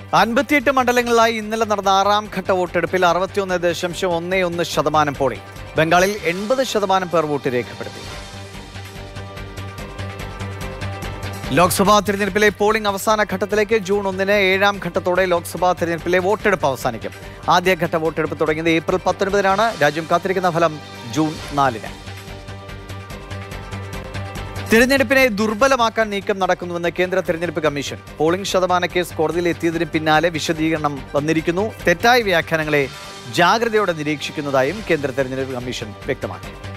അൻപത്തിയെട്ട് മണ്ഡലങ്ങളിലായി ഇന്നലെ നടന്ന ആറാം ഘട്ട വോട്ടെടുപ്പിൽ അറുപത്തിയൊന്ന് ദശാംശം ഒന്ന് ഒന്ന് ശതമാനം പോളിംഗ് ബംഗാളിൽ എൺപത് ശതമാനം പേർ വോട്ട് രേഖപ്പെടുത്തി ലോക്സഭാ തിരഞ്ഞെടുപ്പിലെ പോളിംഗ് അവസാന ഘട്ടത്തിലേക്ക് ജൂൺ ഒന്നിന് ഏഴാം ഘട്ടത്തോടെ ലോക്സഭാ തിരഞ്ഞെടുപ്പിലെ വോട്ടെടുപ്പ് അവസാനിക്കും ആദ്യഘട്ട വോട്ടെടുപ്പ് തുടങ്ങിയത് ഏപ്രിൽ പത്തൊൻപതിനാണ് രാജ്യം കാത്തിരിക്കുന്ന ഫലം ജൂൺ നാലിന് തിരഞ്ഞെടുപ്പിനെ ദുർബലമാക്കാൻ നീക്കം നടക്കുന്നുവെന്ന് കേന്ദ്ര തിരഞ്ഞെടുപ്പ് കമ്മീഷൻ പോളിംഗ് ശതമാന കേസ് കോടതിയിൽ എത്തിയതിന് പിന്നാലെ വിശദീകരണം വന്നിരിക്കുന്നു തെറ്റായ വ്യാഖ്യാനങ്ങളെ ജാഗ്രതയോടെ നിരീക്ഷിക്കുന്നതായും കേന്ദ്ര തെരഞ്ഞെടുപ്പ് കമ്മീഷൻ വ്യക്തമാക്കി